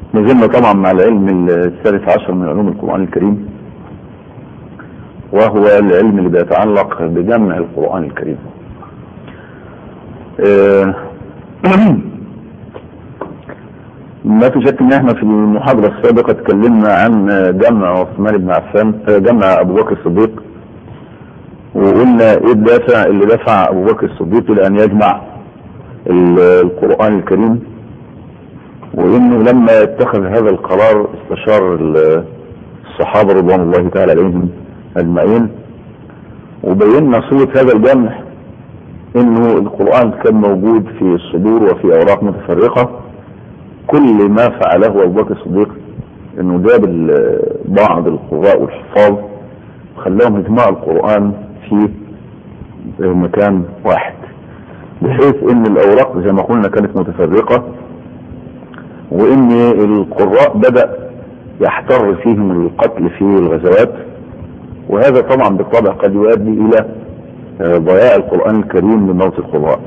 نزلنا طبعا مع العلم الثالث عشر من علوم القرآن الكريم وهو العلم اللي بيتعلق بجمع القرآن الكريم آه، ما في شك ان احنا في المحاضرة السابقة اتكلمنا عن جمع عثمان بن عفان آه، جمع ابو بكر الصديق وقلنا ايه الدافع اللي دفع ابو بكر الصديق الى ان يجمع ال- القرآن الكريم وانه لما اتخذ هذا القرار استشار ال- الصحابة رضوان الله تعالى عليهم اجمعين وبينا صورة هذا الجمع انه القرآن كان موجود في الصدور وفي اوراق متفرقة كل ما فعله ابو بكر الصديق انه جاب ال- بعض القراء والحفاظ وخلاهم يجمعوا القرآن في مكان واحد بحيث ان الاوراق زي ما قلنا كانت متفرقة وان القراء بدأ يحتر فيهم القتل في الغزوات وهذا طبعا بالطبع قد يؤدي الى آه، ضياع القرآن الكريم لموت القراء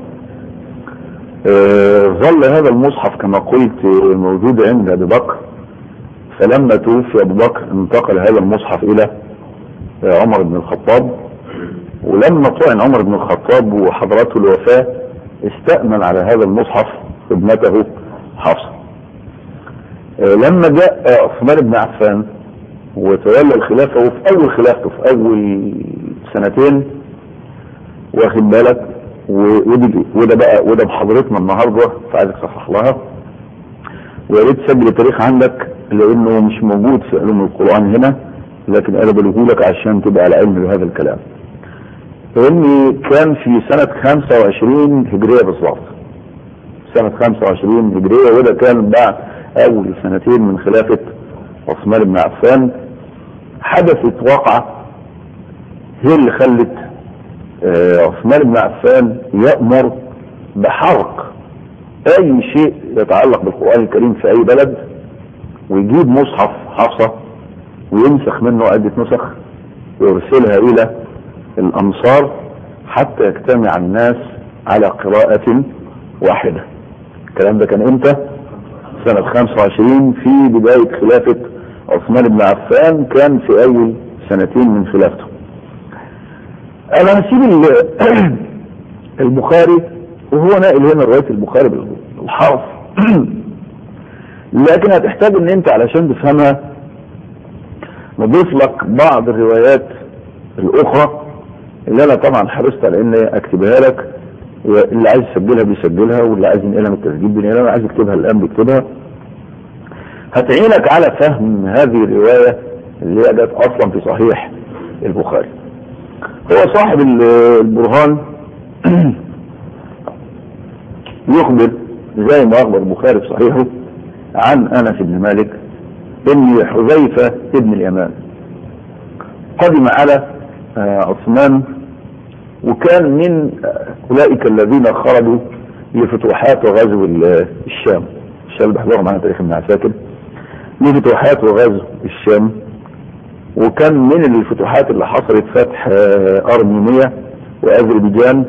آه، ظل هذا المصحف كما قلت آه، موجود عند ابي بكر فلما توفي ابو بكر انتقل هذا المصحف الى آه، عمر بن الخطاب ولما طعن عمر بن الخطاب وحضرته الوفاة استأمن على هذا المصحف ابنته حفصة آه، لما جاء آه، عثمان بن عفان وتولى الخلافة وفي أول خلافته في أول سنتين واخد بالك و- ودي وده بقى وده بحضرتنا النهارده فعايزك تصحح لها ويا ريت تسجل التاريخ عندك لانه مش موجود في علوم القران هنا لكن انا بقوله لك عشان تبقى على علم بهذا الكلام. لاني كان في سنه 25 هجريه بالظبط. سنه 25 هجريه وده كان بعد اول سنتين من خلافه عثمان بن عفان حدثت واقعه هي اللي خلت آه، عثمان بن عفان يأمر بحرق أي شيء يتعلق بالقرآن الكريم في أي بلد ويجيب مصحف حفصة وينسخ منه عدة نسخ ويرسلها إلى الأمصار حتى يجتمع الناس على قراءة واحدة الكلام ده كان امتى؟ سنة 25 في بداية خلافة عثمان بن عفان كان في أول سنتين من خلافته انا هسيب ال- البخاري وهو ناقل هنا روايه البخاري بالحرف لكن هتحتاج ان انت علشان تفهمها نضيف لك بعض الروايات الاخرى اللي انا طبعا حرصت على اني اكتبها لك واللي عايز يسجلها بيسجلها واللي عايز ينقلها من التسجيل بينقلها واللي عايز يكتبها الان بيكتبها هتعينك على فهم هذه الروايه اللي هي جت اصلا في صحيح البخاري هو صاحب ال- البرهان يخبر زي ما اخبر البخاري في صحيحه عن انس بن مالك ان حذيفه ابن اليمان قدم على آه، عثمان وكان من آه، اولئك الذين خرجوا لفتوحات وغزو ال- الشام الشام اللي بيحضروا معانا تاريخ ابن عساكر لفتوحات وغزو الشام وكان من الفتوحات اللي حصلت فتح آه، ارمينيا واذربيجان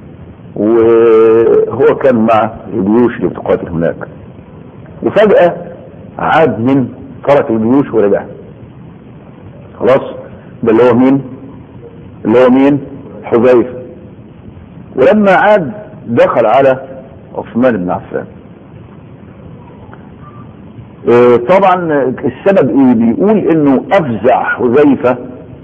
وهو كان مع الجيوش اللي بتقاتل هناك وفجأة عاد من ترك الجيوش ورجع خلاص ده اللي هو مين اللي هو مين حذيفة ولما عاد دخل على عثمان بن عفان آه، طبعا السبب ايه بيقول انه افزع حذيفة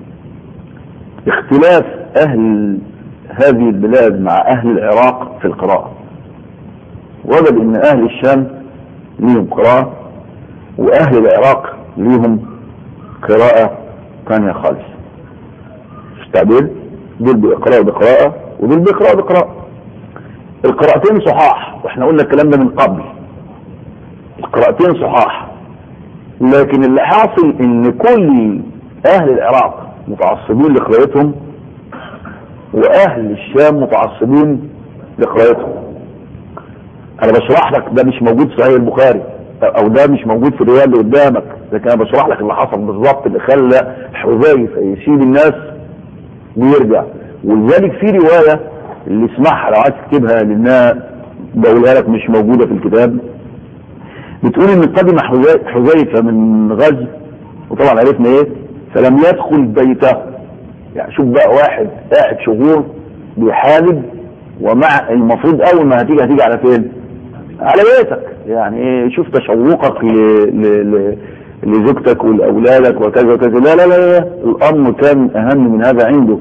اختلاف اهل هذه البلاد مع اهل العراق في القراءة وجد ان اهل الشام ليهم قراءة واهل العراق ليهم قراءة ثانية خالص مش التعبير دول بيقرأوا بقراءة ودول بيقرأوا بقراءة القراءتين صحاح واحنا قلنا الكلام ده من قبل القراءتين صحاح لكن اللي حاصل ان كل اهل العراق متعصبين لقراءتهم واهل الشام متعصبين لقراءتهم انا بشرح لك ده مش موجود في صحيح البخاري او ده مش موجود في الروايه اللي قدامك لكن انا بشرح لك اللي حصل بالظبط اللي خلى حذيفه يسيب الناس ويرجع ولذلك في روايه اللي اسمعها لو عايز تكتبها لانها بقولها لك مش موجوده في الكتاب بتقول ان قدم حذي- حذيفه من غزو وطبعا عرفنا ايه فلم يدخل بيته يعني شوف بقى واحد قاعد شهور بيحارب ومع المفروض اول ما هتيجي هتيجي على فين؟ على بيتك يعني إيه، شوف تشوقك ل... ل... ل... لزوجتك ولاولادك وكذا وكذا لا لا لا, لا. الامر كان اهم من هذا عنده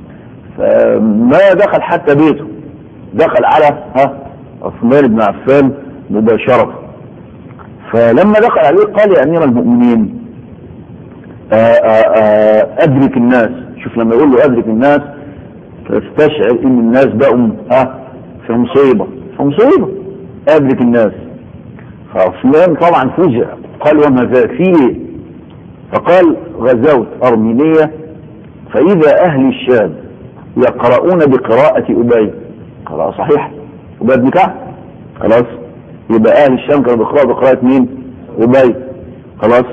فما دخل حتى بيته دخل على ها عثمان بن عفان مباشرة فلما دخل عليه قال يا امير المؤمنين آآ آآ ادرك الناس شوف لما يقول له ادرك الناس فاستشعر ان الناس بقوا ها في مصيبة في مصيبة ادرك الناس فعثمان طبعا فوجئ قال وما ذاك في ايه فقال غزوت ارمينية فاذا اهل الشام يقرؤون بقراءة ابي قراءة صحيحة ابي بن كعب خلاص يبقى اهل الشام كانوا بيقرأوا بقراءة مين ابي خلاص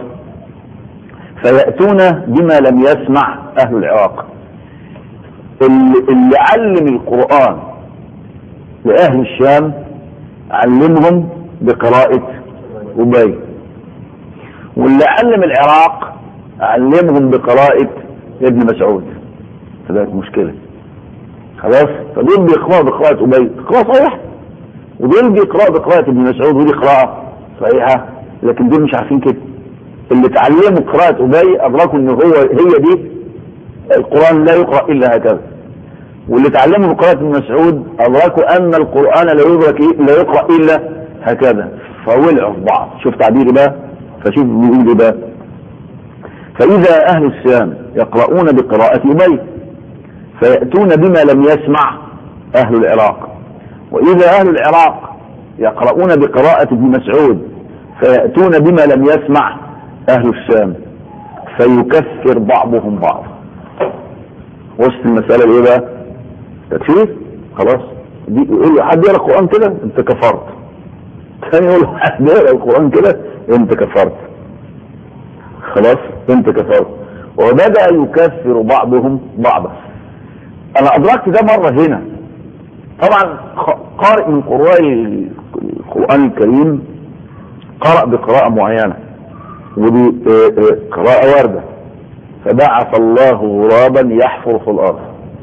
فيأتون بما لم يسمع اهل العراق اللي, اللي علم القرآن لأهل الشام علمهم بقراءة أبي واللي علم العراق علمهم بقراءة ابن مسعود فبقت مشكلة خلاص فدول بيقرأوا بقراءة أبي قراءة صحيحة ودول بيقرأوا بقراءة ابن مسعود ودي قراءة صحيحة لكن دول مش عارفين كده اللي اتعلموا قراءة أبي أدركوا إن هو هي دي القرآن لا يقرأ إلا هكذا واللي اتعلموا قراءة ابن مسعود أدركوا أن القرآن لا يدرك لا يقرأ إلا هكذا فولعوا في بعض شوف تعبيري بقى فشوف بيقول ايه بقى فإذا أهل الشام يقرؤون بقراءة أبي فيأتون بما لم يسمع أهل العراق وإذا أهل العراق يقرؤون بقراءة ابن مسعود فيأتون بما لم يسمع أهل الشام فيكفر بعضهم بعض وسط المسألة ايه بقى تكفير خلاص دي يقول له حد يقرا القرآن كده انت كفرت ثاني يقول له حد يقرا القرآن كده انت كفرت خلاص انت كفرت وبدأ يكفر بعضهم بعضا انا ادركت ده مرة هنا طبعا قارئ من قراء القرآن الكريم قرأ بقراءة معينة ودي قراءة واردة فبعث الله غرابا يحفر في الارض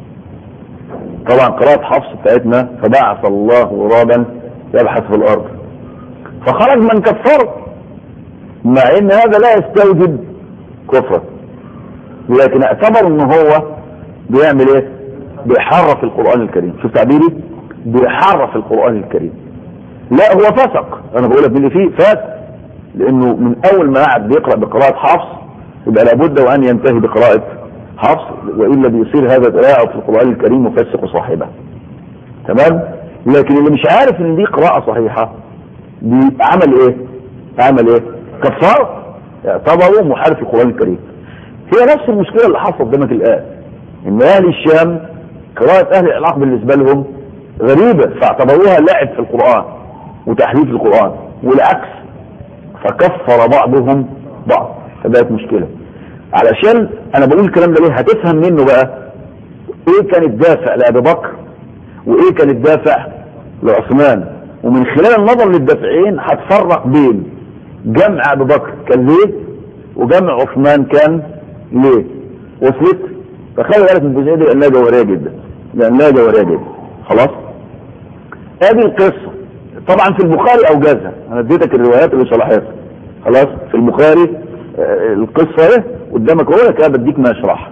طبعا قراءة حفص بتاعتنا فبعث الله غرابا يبحث في الارض فخرج من كفر مع ان هذا لا يستوجب كفرا لكن اعتبر ان هو بيعمل ايه بيحرف القرآن الكريم شوف تعبيري بيحرف القرآن الكريم لا هو فسق انا بقول لك اللي فيه فسق لانه من اول ما قعد بيقرأ بقراءة حفص يبقى لابد وان ينتهي بقراءة حفص والا بيصير هذا تلاعب في القرآن الكريم وفسق صاحبه تمام لكن اللي مش عارف ان دي قراءة صحيحة عمل ايه عمل ايه كفار اعتبروا محارب القرآن الكريم هي نفس المشكلة اللي حصلت قدامك الآن ان اهل الشام قراءة اهل العراق بالنسبة لهم غريبة فاعتبروها لعب في القرآن وتحريف القرآن والعكس فكفر بعضهم بعض فبقت مشكلة علشان انا بقول الكلام ده ليه هتفهم منه بقى ايه كان الدافع لابي بكر وايه كان الدافع لعثمان ومن خلال النظر للدافعين هتفرق بين جمع ابي بكر كان ليه وجمع عثمان كان ليه وصلت فخلي بالك من الجزئيه دي لانها جوهريه جدا لانها جوهريه جدا خلاص ادي القصه طبعا في البخاري اوجزها انا اديتك الروايات اللي صلاحيتها خلاص في البخاري آه القصه ايه قدامك هو كده بديك ما اشرحها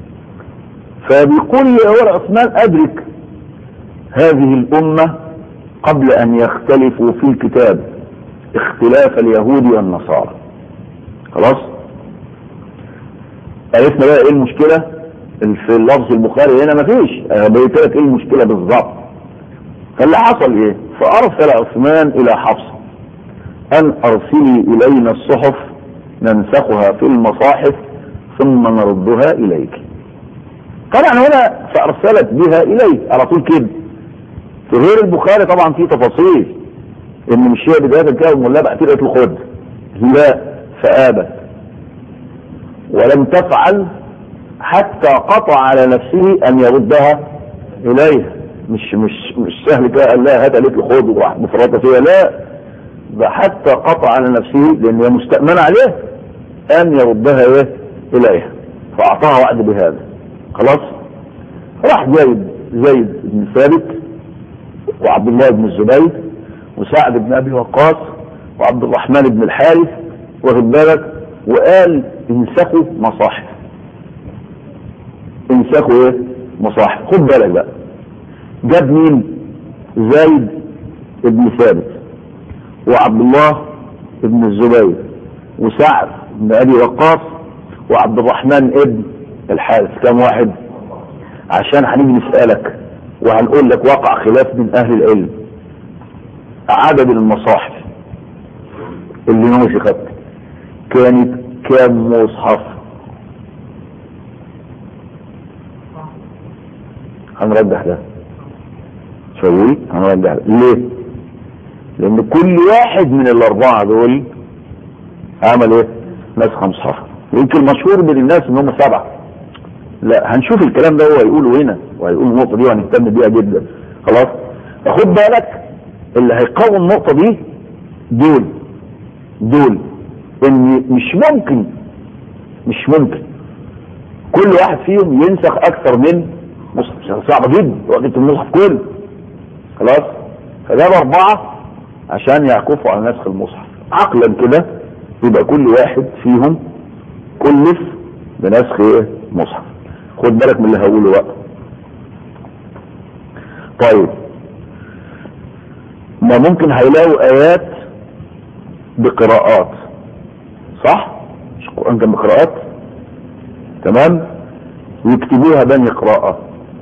فبيقول هو عثمان ادرك هذه الامه قبل ان يختلفوا في الكتاب اختلاف اليهود والنصارى خلاص عرفنا بقى ايه المشكله في اللفظ البخاري هنا مفيش انا بقيت لك ايه المشكله بالظبط فاللي حصل ايه فارسل عثمان الى حفصه ان ارسلي الينا الصحف ننسخها في المصاحف ثم نردها اليك طبعا هنا فارسلت بها اليه على طول كده في غير البخاري طبعا في تفاصيل ان مش هي بدايه كده والملا بعت قالت له خد لا فابت ولم تفعل حتى قطع على نفسه ان يردها اليها مش مش مش سهل كده قال لها هات قالت له خد وراح مفرطه فيها لا ده حتى قطع على نفسه لان هي مستأمنة عليه ان يردها ايه اليها فاعطاها وعد بهذا خلاص راح زيد زيد بن ثابت وعبد الله بن الزبير وسعد بن ابي وقاص وعبد الرحمن بن الحارث واخد بالك وقال انسخوا مصاحف انسخوا ايه مصاحف خد بالك بقى جاب مين زيد بن ثابت وعبد الله بن الزبير وسعد بن ابي وقاص وعبد الرحمن ابن الحارث كم واحد عشان هنيجي نسألك وهنقول لك وقع خلاف من اهل العلم عدد المصاحف اللي نسخت كانت كام مصحف هنرجح ده شوي هنرجح ده ليه لان كل واحد من الاربعه دول عمل ايه نسخ مصحف يمكن مشهور بين الناس ان هم سبعه لا هنشوف الكلام ده هو هيقوله هنا وهيقول النقطه دي وهنهتم بيها جدا خلاص فخد بالك اللي هيقوم النقطه دي دول دول ان مش ممكن مش ممكن كل واحد فيهم ينسخ اكثر من مصحف صعبه جدا وقت المصحف كله خلاص فجاب اربعه عشان يعكفوا على نسخ المصحف عقلا كده يبقى كل واحد فيهم كلف بنسخ ايه مصحف خد بالك من اللي هقوله بقى طيب ما ممكن هيلاقوا ايات بقراءات صح مش القرآن كان بقراءات تمام يكتبوها بني قراءة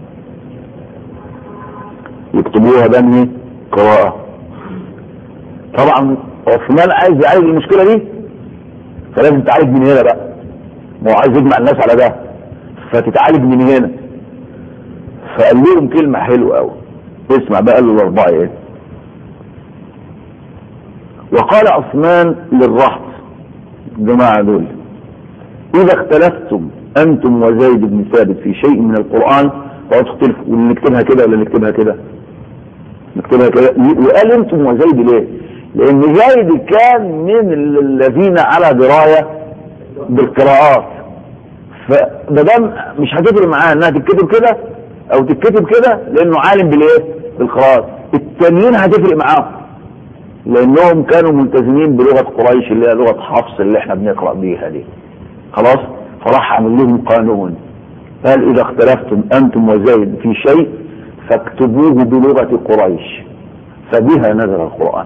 يكتبوها بني قراءة طبعا عثمان عايز يعالج المشكلة دي فلازم تعالج من هنا بقى ما هو عايز يجمع الناس على ده فتتعالج من هنا فقال لهم كلمة حلوة قوي اسمع بقى له الأربعة ايه وقال عثمان للرهط الجماعة دول إذا اختلفتم أنتم وزيد بن ثابت في شيء من القرآن فهو تختلفوا ولا نكتبها كده ولا نكتبها كده نكتبها كده وقال أنتم وزيد ليه؟ لأن زيد كان من الذين على دراية بالقراءات فمادام مش هتفرق معاه انها تتكتب كده او تتكتب كده لانه عالم بالايه؟ بالقراءات التانيين هتفرق معاهم لانهم كانوا ملتزمين بلغه قريش اللي هي لغه حفص اللي احنا بنقرا بيها دي خلاص فراح عمل لهم قانون قال اذا اختلفتم انتم وزيد في شيء فاكتبوه بلغه قريش فبها نزل القران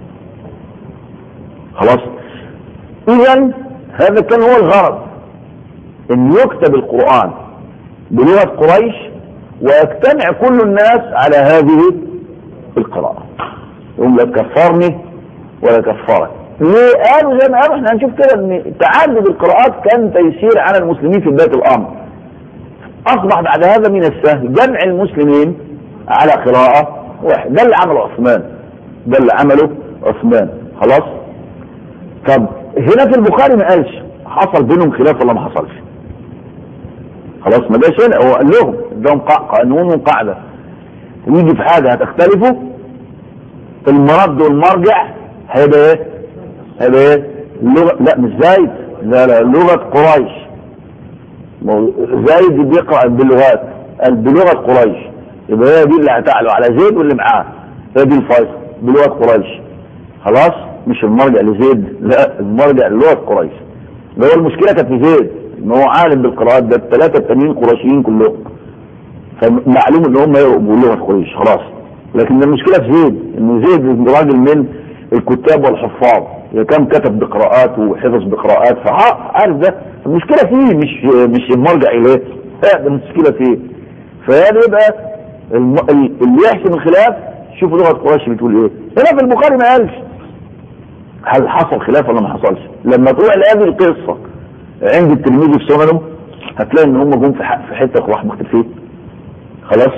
خلاص اذا هذا كان هو الغرض ان يكتب القران بلغه قريش ويجتمع كل الناس على هذه القراءه يقوم لا تكفرني ولا كفرك ليه قالوا زي ما قالوا احنا هنشوف كده ان تعدد القراءات كان تيسير على المسلمين في بدايه الامر اصبح بعد هذا من السهل جمع المسلمين على قراءه واحد ده اللي عمله عثمان ده اللي عمله عثمان خلاص طب هنا في البخاري ما قالش حصل بينهم خلاف ولا ما حصلش خلاص ما جاش هنا هو قال لهم ادهم قانون وقاعده يجي في حاجه هتختلفوا المرد والمرجع هيبقى ايه؟ هيبقى ايه؟ اللغة لا مش زايد لا لا لغة قريش زايد بيقرأ باللغات قال بلغة قريش يبقى هي دي اللي هتعلو على زيد واللي معاه هي دي الفيصل بلغة قريش خلاص مش المرجع لزيد لا المرجع للغة قريش ده هو المشكلة كانت في زيد ان هو عالم بالقراءات ده الثلاثة التانيين قريشيين كلهم فمعلوم ان هم يقرأوا بلغة قريش خلاص لكن المشكلة في زيد ان زيد راجل من الكتاب والحفاظ كم كتب بقراءات وحفظ بقراءات فعارف ده المشكلة فيه مش مش المرجع اليه لا ده المشكلة فيه فهذا يبقى الم... اللي يحسم الخلاف شوف لغة قريش بتقول ايه هنا في البخاري ما قالش هل حصل خلاف ولا ما حصلش لما تروح لهذه القصة عند التلميذ في سننه هتلاقي ان هم جم في في حته واحد مختلفين خلاص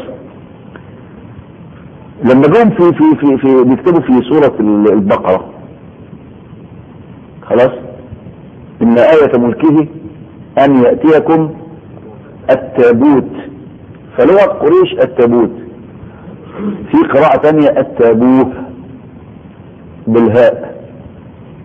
لما جم في في في في بيكتبوا في سورة البقرة خلاص إن آية ملكه أن يأتيكم التابوت فلغة قريش التابوت في قراءة ثانية التابوه بالهاء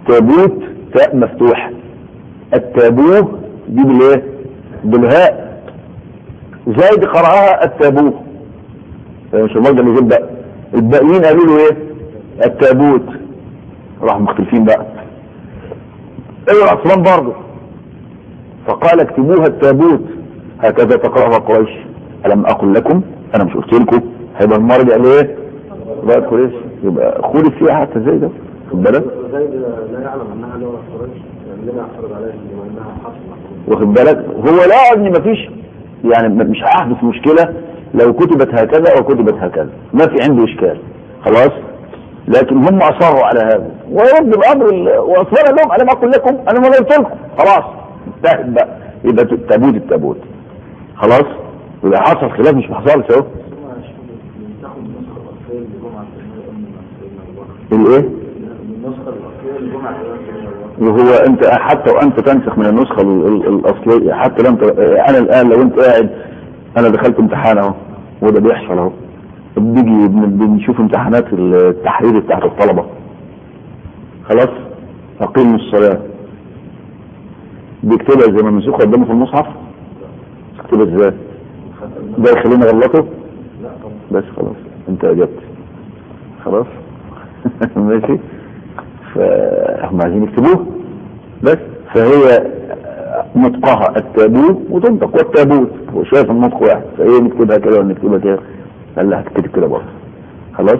تابوت تاء مفتوحة التابوه دي بالايه بالهاء زايد قرأها التابوه مش المرجع اللي جاب بقى الباقيين قالوا له ايه التابوت راحوا مختلفين بقى ايه العثمان برضه فقال اكتبوها التابوت هكذا تقرأها قريش ألم أقل لكم أنا مش قلت لكم هيبقى المرجع ليه بقى قريش يبقى خد فيها حتى زي ده خد بالك زيد لا يعلم انها لغه قريش يعني لما يعترض عليها بما انها حصل واخد بالك هو لا ان مفيش يعني م- مش هيحدث مشكلة لو كتبت هكذا او كتبت هكذا ما في عنده اشكال خلاص لكن هم اصروا على هذا ويرد الامر ال- واصر لهم انا ما اقول لكم انا ما قلت لكم خلاص انتهت بقى يبقى ت- تابوت التابوت خلاص يبقى حصل خلاف مش ما حصلش اهو تاخد النسخه الاصليه لجمعه سيدنا ابو بكر الايه النسخه الاصليه لجمعه سيدنا ابو بكر وهو انت حتى وانت تنسخ من النسخه ال- ال- الاصليه حتى لو انت انا الان لو انت قاعد انا دخلت امتحان اهو وده بيحصل اهو بنيجي بن- بنشوف امتحانات التحرير بتاعت الطلبه خلاص اقيموا الصلاه بيكتبها زي ما منسوخه قدامه في المصحف اكتبها ازاي ده يخليني اغلطه لا طبعا بس خلاص انت اجبت خلاص ماشي فهم عايزين يكتبوه بس فهي نطقها التابوت وتنطق والتابوت وشايف النطق واحد فهي نكتبها كده ونكتبها كده قال لها هتكتب كده برضه خلاص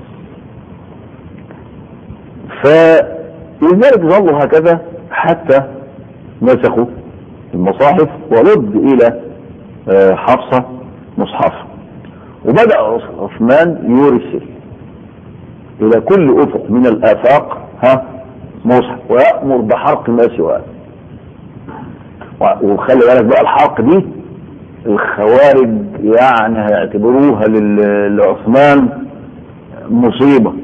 فلذلك ظلوا هكذا حتى نسخوا المصاحف ورد الى آه، حفصة مصحفه وبدأ عثمان يرسل إلى كل أفق من الآفاق ها مصحف ويأمر بحرق ما سواه و- وخلي بالك بقى الحرق دي الخوارج يعني هيعتبروها لل- لعثمان مصيبة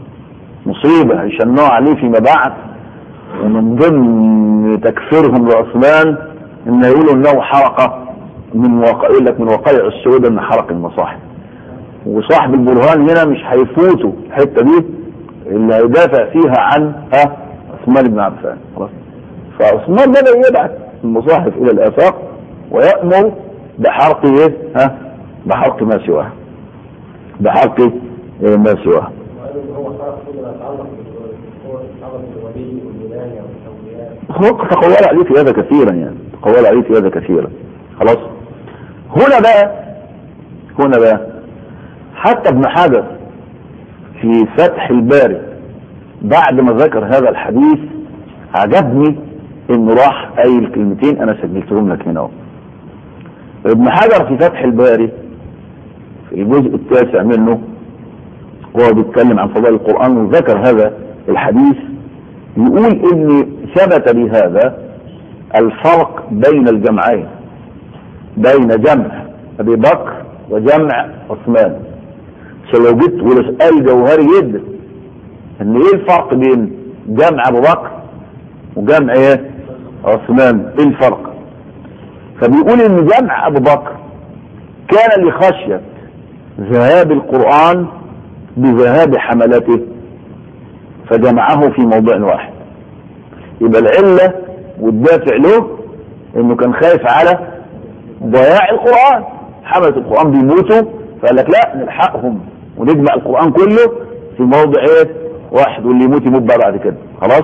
مصيبة يشنعوا عليه فيما بعد ومن ضمن تكفيرهم لعثمان ان يقولوا انه حرق من وقع يقول لك من وقائع السعود ان حرق المصاحف وصاحب البرهان هنا مش هيفوتوا الحته دي اللي هيدافع فيها عن ها عثمان بن عفان خلاص فعثمان بدا يبعث المصاحف الى الافاق ويامر بحرق ايه ها بحرق ما سواه بحرق إيه ما سواه وقالوا ان هو صار كل ما يتعلق بالهو يتعلق بالولي والولايه والاولياء هو تقول عليه في هذا كثيرا يعني تقول عليه في هذا كثيرا خلاص هنا بقى هنا بقى حتى ابن حجر في فتح الباري بعد ما ذكر هذا الحديث عجبني انه راح قايل كلمتين انا سجلتهم لك هنا اهو ابن حجر في فتح الباري في الجزء التاسع منه وهو بيتكلم عن فضائل القرآن وذكر هذا الحديث يقول ان ثبت بهذا الفرق بين الجمعين بين جمع ابي بكر وجمع عثمان عشان لو جيت وده سؤال جوهري جدا ان ايه الفرق بين جمع ابو بكر وجمع ايه عثمان ايه الفرق فبيقول ان جمع ابو بكر كان لخشية ذهاب القرآن بذهاب حملته فجمعه في موضع واحد يبقى العلة والدافع له انه كان خايف على ضياع القرآن حملة القرآن بيموتوا فقال لك لا نلحقهم ونجمع القرآن كله في موضع ايه واحد واللي يموت يموت بقى بعد كده خلاص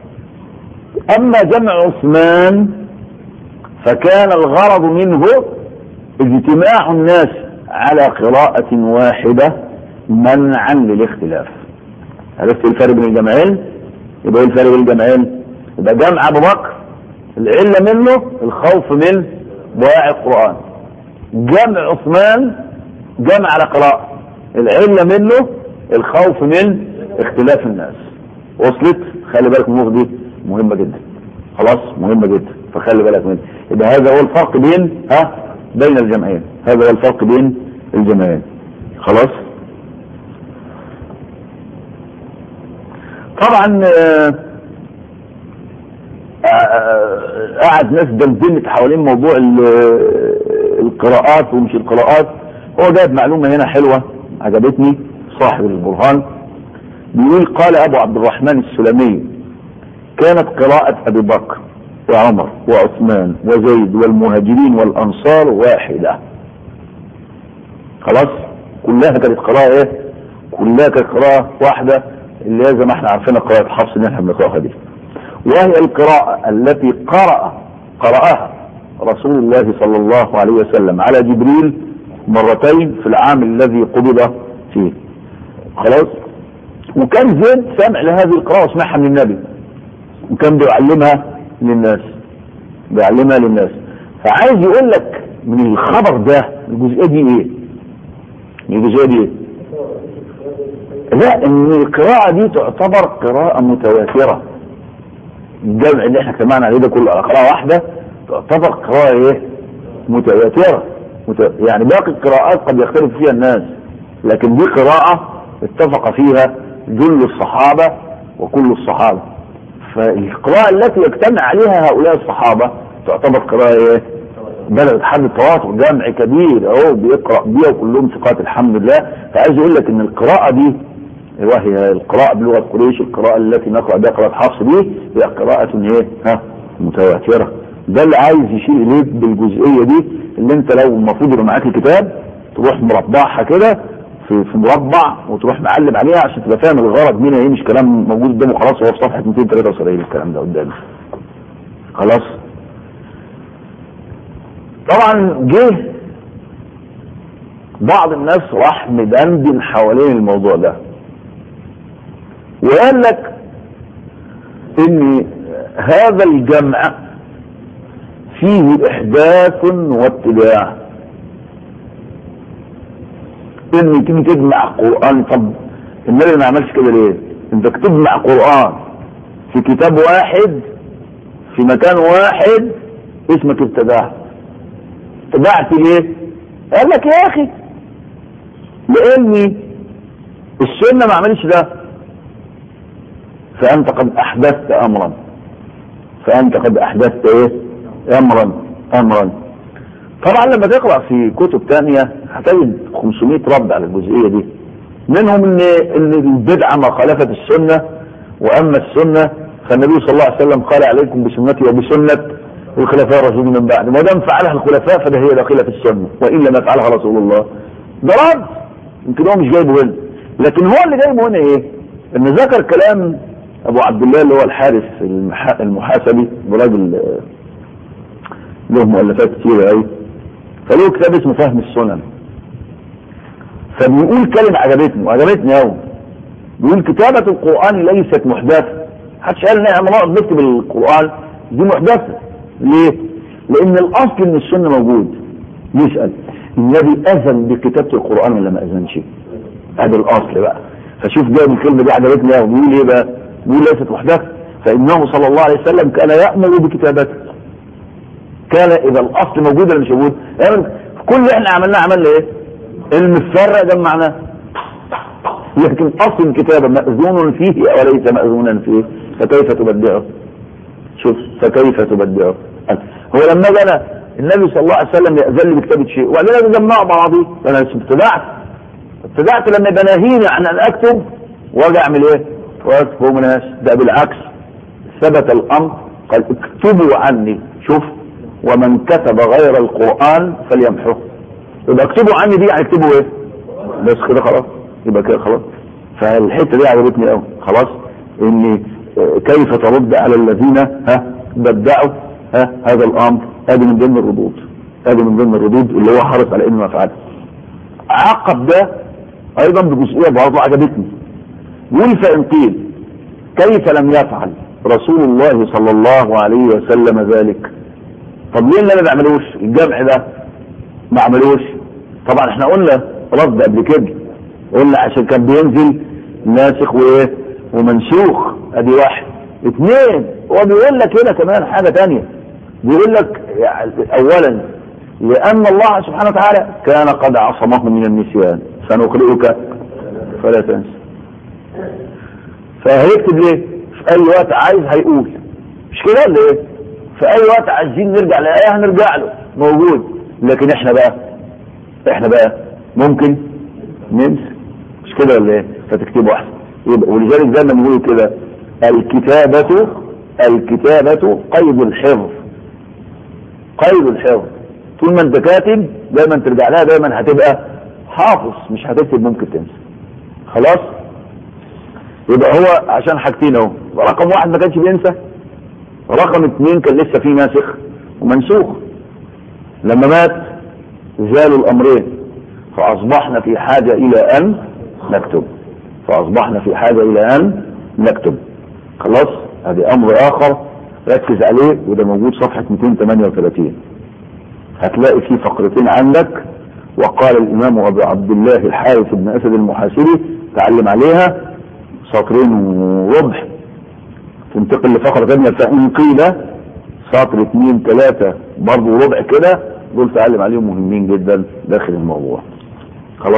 اما جمع عثمان فكان الغرض منه اجتماع الناس على قراءة واحدة منعا للاختلاف عرفت ايه الفرق بين الجمعين يبقى ايه الفرق بين الجمعين يبقى جمع ابو بكر العلة منه الخوف من ضياع القرآن جمع عثمان جمع على قراءة العلة منه الخوف من اختلاف الناس وصلت خلي بالك من النقطة دي مهمة جدا خلاص مهمة جدا فخلي بالك منها يبقى هذا هو الفرق بين ها بين الجمعين هذا هو الفرق بين الجمعين خلاص طبعا آه، آه، قعد ناس دندنت حوالين موضوع ال- القراءات ومش القراءات هو جايب معلومة هنا حلوة عجبتني صاحب البرهان بيقول قال ابو عبد الرحمن السلمي كانت قراءة ابي بكر وعمر وعثمان وزيد والمهاجرين والانصار واحدة خلاص كلها كانت قراءة ايه كلها كانت قراءة واحدة اللي هي زي ما احنا عارفين قراءة حفص اللي احنا بنقراها دي وهي القراءة التي قرأ قرأها رسول الله صلى الله عليه وسلم على جبريل مرتين في العام الذي قبض فيه خلاص وكان زيد سامع لهذه القراءة وسمعها من النبي وكان بيعلمها للناس بيعلمها للناس فعايز يقول لك من الخبر ده الجزئية دي ايه الجزئية دي ايه لا ان القراءة دي تعتبر قراءة متواترة الجمع اللي احنا سمعنا عليه ده كله على قراءة واحدة تعتبر قراءة ايه متواترة مت... يعني باقي القراءات قد يختلف فيها الناس لكن دي قراءة اتفق فيها جل الصحابة وكل الصحابة فالقراءة التي يجتمع عليها هؤلاء الصحابة تعتبر قراءة ايه بلغت حد التواتر جمع كبير اهو بيقرأ بيها وكلهم ثقات الحمد لله فعايز اقول لك ان القراءة دي وهي القراءة بلغة قريش القراءة التي نقرأ بها قراءة حفص دي هي قراءة ايه ها متواترة ده اللي عايز يشير اليه بالجزئية دي اللي انت لو المفروض يبقى معاك الكتاب تروح مربعها كده في في مربع وتروح معلم عليها عشان تبقى فاهم الغرض منها ايه مش كلام موجود قدامه خلاص هو في صفحة 273 الكلام ده قدامي خلاص طبعا جه بعض الناس راح مدندن حوالين الموضوع ده وقال لك ان هذا الجمع فيه احداث واتباع ان تيجي تجمع قرآن طب النبي ما عملش كده ليه انت تجمع قرآن في كتاب واحد في مكان واحد اسمك ابتداع ابتدعت ليه قال لك يا اخي لاني السنة ما عملش ده فانت قد احدثت امرا فانت قد احدثت ايه امرا امرا طبعا لما تقرا في كتب تانية هتجد 500 رد على الجزئيه دي منهم ان ان البدعه ما خالفت السنه واما السنه فالنبي صلى الله عليه وسلم قال عليكم بسنتي وبسنه الخلفاء الراشدين من بعد ما دام فعلها الخلفاء فده هي داخله في السنه وان لم يفعلها رسول الله ده رد يمكن هو مش جايبه هنا لكن هو اللي جايبه هنا ايه؟ ان ذكر كلام ابو عبد الله اللي هو الحارث المح... المحاسبي براجل له مؤلفات كتيرة قوي فله كتاب اسمه فهم السنن فبيقول كلمة عجبتني وعجبتني قوي بيقول كتابة القرآن ليست محدثة محدش قال ان احنا نقعد نكتب القرآن دي محدثة ليه؟ لأن الأصل إن السنة موجود يسأل النبي أذن بكتابة القرآن ولا ما أذنش؟ هذا الأصل بقى فشوف جايب الكلمة دي عجبتني قوي بيقول إيه بقى؟ بيقول ليست محدثة فإنه صلى الله عليه وسلم كان يأمر بكتابته كان إذا الأصل موجود ولا مش موجود؟ يعني كل اللي احنا عملناه عملنا إيه؟ المفرق جمعناه لكن أصل الكتابة مأذون فيه وليس مأذونا فيه فكيف تبدعه؟ شوف فكيف تبدعه؟ هو لما جانا النبي صلى الله عليه وسلم يأذن لي بكتابة شيء وبعدين انا جمعه بعضي انا ابتدعت ابتدعت لما يبقى ناهيني عن ان اكتب واجي اعمل ايه؟ واكتب مناش ده بالعكس ثبت الامر قال اكتبوا عني شوف ومن كتب غير القرآن فليمحوه يبقى اكتبوا عني دي يعني اكتبوا ايه؟ بس كده خلاص يبقى كده خلاص فالحته دي عجبتني قوي خلاص ان كيف ترد على الذين ها بدعوا ها هذا الامر هذه من ضمن الردود هذه من ضمن الردود اللي هو حرص على انه يفعله عقب ده ايضا بجزئيه برضه عجبتني يقول فان قيل كيف لم يفعل رسول الله صلى الله عليه وسلم ذلك طب ليه اللي ما عملوش الجمع ده ما عملوش طبعا احنا قلنا رد قبل كده قلنا عشان كان بينزل ناسخ وايه ومنسوخ ادي واحد اثنين هو بيقول لك هنا كمان حاجه تانية بيقول لك يعني اولا لان الله سبحانه وتعالى كان قد عصمه من النسيان سنقرئك فلا تنسى فهيكتب ليه في اي وقت عايز هيقول مش كده ولا ايه في اي وقت عايزين نرجع لايه هنرجع له موجود لكن احنا بقى احنا بقى ممكن ننسى مش كده ولا ايه فتكتبه احسن يبقى ولذلك زي ما بنقول كده الكتابة الكتابة قيد الحفظ قيد الحفظ طول ما انت كاتب دايما ترجع لها دايما هتبقى حافظ مش هتكتب ممكن تنسى خلاص يبقى هو عشان حاجتين اهو رقم واحد ما كانش بينسى رقم اثنين كان لسه فيه ناسخ ومنسوخ لما مات زالوا الامرين فاصبحنا في حاجة الى ان نكتب فاصبحنا في حاجة الى ان نكتب خلاص هذه امر اخر ركز عليه وده موجود صفحة 238 هتلاقي فيه فقرتين عندك وقال الامام ابو عبد الله الحارث بن اسد المحاسبي تعلم عليها سطرين وربع تنتقل لفقرة ثانية فإن قيل سطر اثنين ثلاثة برضه ربع كده دول تعلم عليهم مهمين جدا داخل الموضوع خلاص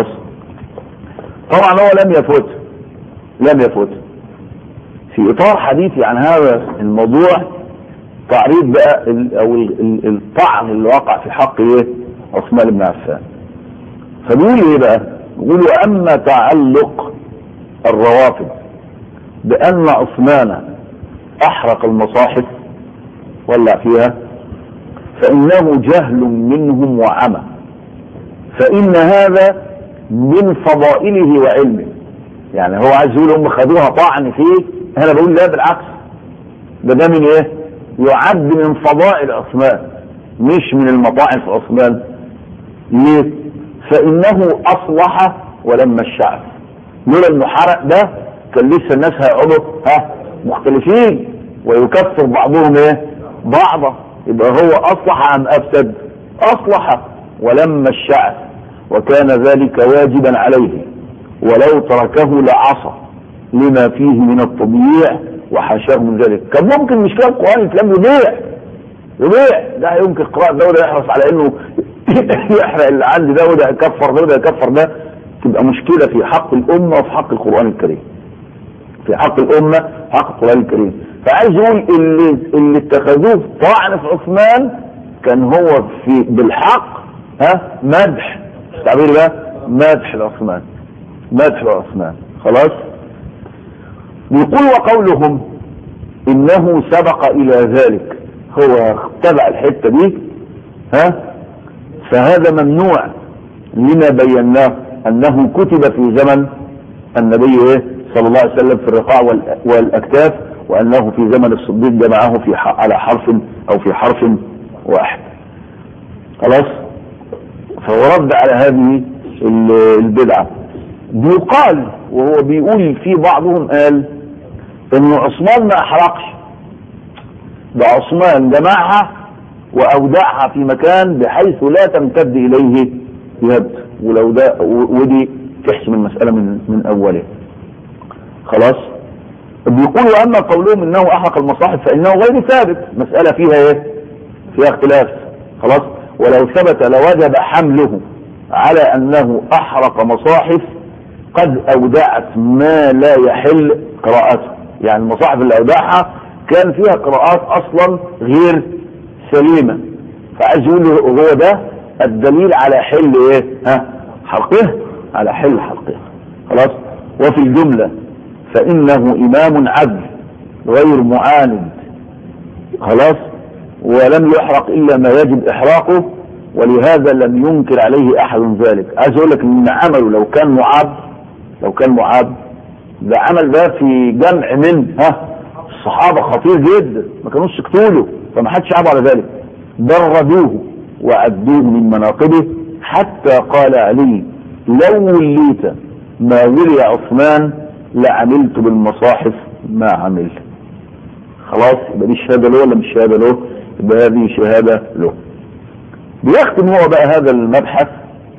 طبعا هو لم يفوت لم يفوت في اطار حديثي عن هذا الموضوع تعريض بقى ال او ال ال الطعن اللي وقع في حق ايه عثمان بن عفان فبيقول ايه بقى بيقول واما تعلق الروافض بان عثمان احرق المصاحف ولع فيها فانه جهل منهم وعمى فان هذا من فضائله وعلمه يعني هو عايز يقول هم خدوها طعن فيه انا بقول لا بالعكس ده ده من ايه يعد من فضائل عثمان مش من المطاعن في عثمان ليه فانه اصلح ولما الشعب لولا انه حرق ده كان لسه الناس هيقعدوا ها مختلفين ويكفر بعضهم ايه بعضا يبقى هو اصلح ام افسد اصلح ولما الشعب وكان ذلك واجبا عليه ولو تركه لعصى لما فيه من التضييع وحاشاه من ذلك كان ممكن مش كده القران الكلام يضيع يضيع ده يمكن قراءة ده وده يحرص على انه يحرق اللي عندي ده وده يكفر ده وده يكفر ده تبقى مشكلة في حق الأمة وفي حق القرآن الكريم في حق الأمة حق القرآن الكريم فعايز يقول اللي اللي اتخذوه طعن في عثمان كان هو في بالحق ها مدح التعبير ده مدح لعثمان مدح لعثمان خلاص بيقول وقولهم انه سبق الى ذلك هو تبع الحتة دي ها فهذا ممنوع لما بيناه انه كتب في زمن النبي ايه صلى الله عليه وسلم في الرقاع والاكتاف وانه في زمن الصديق جمعه في على حرف او في حرف واحد خلاص فهو رد على هذه البدعة بيقال وهو بيقول في بعضهم قال ان عثمان ما احرقش ده عثمان جمعها واودعها في مكان بحيث لا تمتد اليه يد ولو ده ودي تحسم المسألة من من اولها خلاص بيقولوا اما قولهم انه احرق المصاحف فانه غير ثابت مسألة فيها ايه فيها اختلاف خلاص ولو ثبت لوجب حمله على انه احرق مصاحف قد اودعت ما لا يحل قراءته يعني المصاحف اللي اودعها كان فيها قراءات اصلا غير سليمة فعايز يقول هو ده الدليل على حل ايه ها حرقه على حل حرقه خلاص وفي الجملة فانه امام عدل غير معاند خلاص ولم يحرق الا ما يجب احراقه ولهذا لم ينكر عليه احد ذلك عايز اقول لك ان عمله لو كان معاب لو كان معاب ده عمل ده في جمع من ها الصحابة خطير جدا ما كانوش سكتوا له فما حدش عاب على ذلك بردوه وعدوه من مناقبه حتى قال علي لو وليت ما ولي عثمان لعملت بالمصاحف ما عمل خلاص يبقى دي شهادة له ولا مش شهادة له يبقى هذه شهادة له بيختم هو بقى هذا المبحث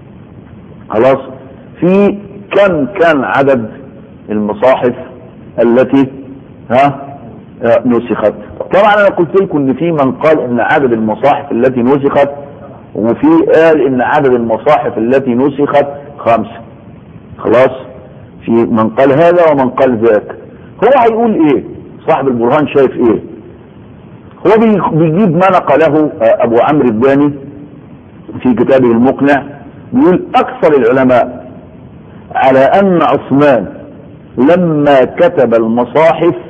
خلاص في كم كان عدد المصاحف التي ها نسخت طبعا انا قلت لكم ان في من قال ان عدد المصاحف التي نسخت وفي قال ان عدد المصاحف التي نسخت خمسة خلاص في من قال هذا ومن قال ذاك هو هيقول ايه صاحب البرهان شايف ايه هو بيجيب ما نقله ابو عمرو الداني في كتابه المقنع بيقول اكثر العلماء على ان عثمان لما كتب المصاحف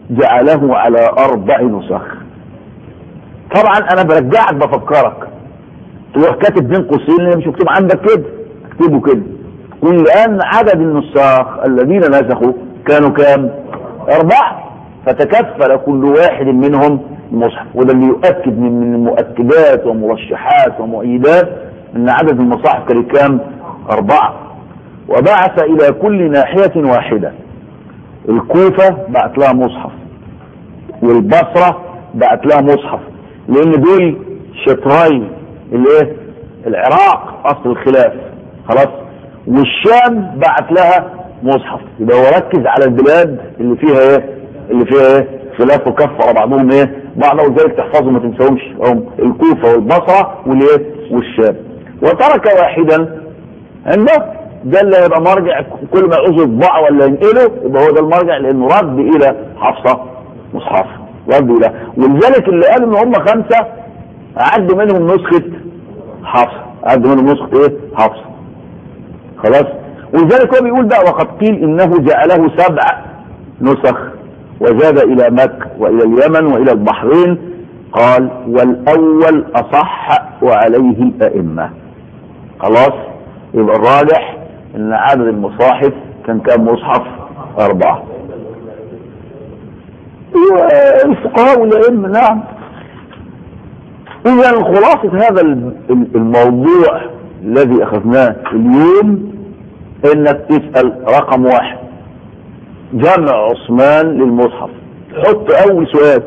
جعله على اربع نسخ طبعا انا برجعك بفكرك تروح كاتب بين قوسين اللي مش مكتوب عندك كده اكتبه كده قل الان عدد النساخ الذين نسخوا كانوا كام اربعه فتكفل كل واحد منهم مصحف وده اللي يؤكد من من المؤكدات ومرشحات ومؤيدات ان عدد المصاحف كان كام اربعه وبعث الى كل ناحيه واحده الكوفه بعت لها مصحف والبصره بعت لها مصحف لان دول شطرين الايه العراق اصل الخلاف خلاص والشام بعت لها مصحف يبقى هو ركز على البلاد اللي فيها ايه اللي فيها ايه خلاف وكفر بعضهم ايه بعض وذلك تحفظوا ما تنساهمش هم الكوفه والبصره والايه والشام وترك واحدا عنده ده اللي هيبقى مرجع كل ما يعوز يطبعه ولا ينقله يبقى هو ده المرجع لانه رد الى حفصه مصحف رد الى ولذلك اللي قالوا ان هم خمسه عدوا منهم نسخه حفصه عدوا منهم نسخه ايه حفصه خلاص ولذلك هو بيقول بقى وقد قيل انه جعله سبع نسخ وزاد الى مكة والى اليمن والى البحرين قال والاول اصح وعليه الائمة خلاص يبقى الراجح ان عدد المصاحف كان كام مصحف اربعة الفقهاء والائمة نعم اذا خلاصة هذا الموضوع الذي اخذناه اليوم انك تسأل رقم واحد جمع عثمان للمصحف حط اول سؤال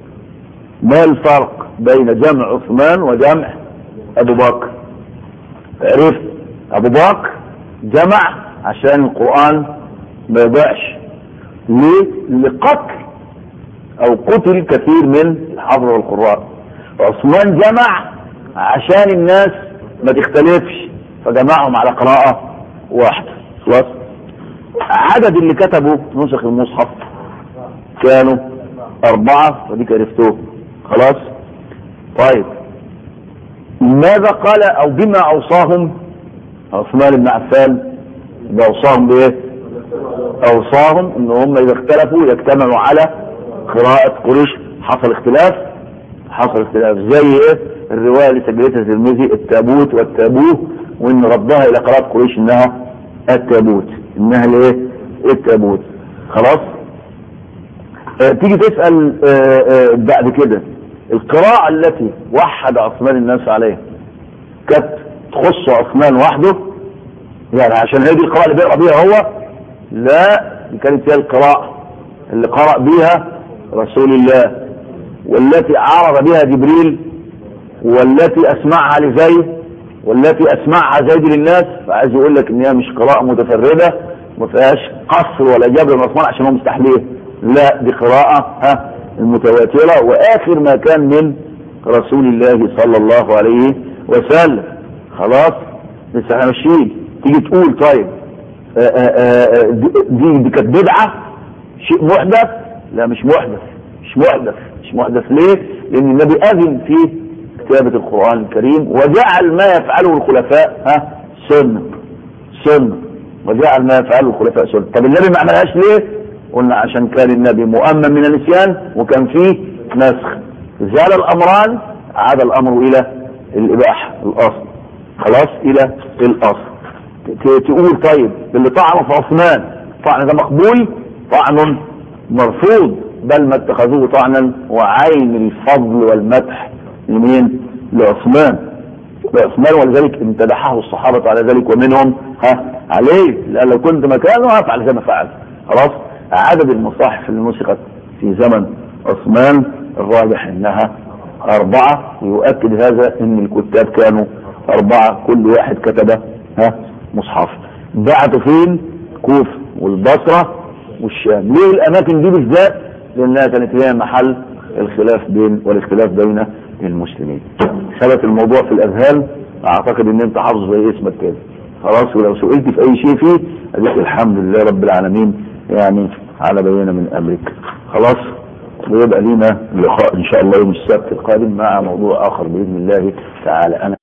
ما الفرق بين جمع عثمان وجمع ابو بكر عرفت ابو بكر جمع عشان القرآن ما يضيعش ليه لقتل او قتل كثير من الحفظ والقراء عثمان جمع عشان الناس ما تختلفش فجمعهم على قراءة واحدة خلاص عدد اللي كتبوا نسخ المصحف كانوا أربعة وديك عرفتوه خلاص طيب ماذا قال أو بما أوصاهم عثمان بن عفان بأوصاهم بإيه أوصاهم إن هم إذا اختلفوا يجتمعوا على قراءة قريش حصل اختلاف حصل اختلاف زي إيه الرواية اللي سجلتها الترمذي التابوت والتابوه وإن ردها إلى قراءة قريش إنها التابوت انها الايه التابوت خلاص آه تيجي تسأل آه آه بعد كده القراءة التي وحد عثمان الناس عليها كانت تخص عثمان وحده يعني عشان هي دي القراءة اللي بيقرأ بيها هو لا دي كانت هي القراءة اللي قرأ بيها رسول الله والتي عرض بها جبريل والتي اسمعها لزيد والتي اسمعها زيد للناس فعايز يقول لك ان هي مش قراءة متفردة ما فيهاش قصر ولا جبر العثمان عشان هو مستحليه لا دي قراءة ها المتواترة واخر ما كان من رسول الله صلى الله عليه وسلم خلاص لسه احنا ماشيين تيجي تقول طيب آآ آآ دي, دي, دي كانت بدعة شيء محدث لا مش محدث مش محدث مش محدث ليه لان النبي اذن في كتابة القرآن الكريم وجعل ما يفعله الخلفاء ها سنة سنة وجعل ما يفعله الخلفاء سنة طب النبي ما عملهاش ليه قلنا عشان كان النبي مؤمن من النسيان وكان فيه نسخ زال الامران عاد الامر الى الاباحة الاصل خلاص الى الاصل تقول طيب اللي طعنه في عثمان طعن ده مقبول طعن مرفوض بل ما اتخذوه طعنا وعين الفضل والمدح لمين لعثمان لعثمان ولذلك امتدحه الصحابة على ذلك ومنهم ها عليه لأن لو كنت مكانه هفعل زي ما فعل خلاص عدد المصاحف اللي نسخت في زمن عثمان الراجح انها اربعة ويؤكد هذا ان الكتاب كانوا اربعة كل واحد كتب ها مصحف بعتوا فين كوف والبصرة والشام ليه الاماكن دي بالذات لانها كانت هي محل الخلاف بين والاختلاف بين المسلمين ثبت الموضوع في الاذهان اعتقد ان انت حافظ زي اسمك كده خلاص ولو سئلت في اي شيء فيه اديك الحمد لله رب العالمين يعني على بينه من امرك خلاص ويبقى لينا لقاء ان شاء الله يوم السبت القادم مع موضوع اخر باذن الله تعالى انا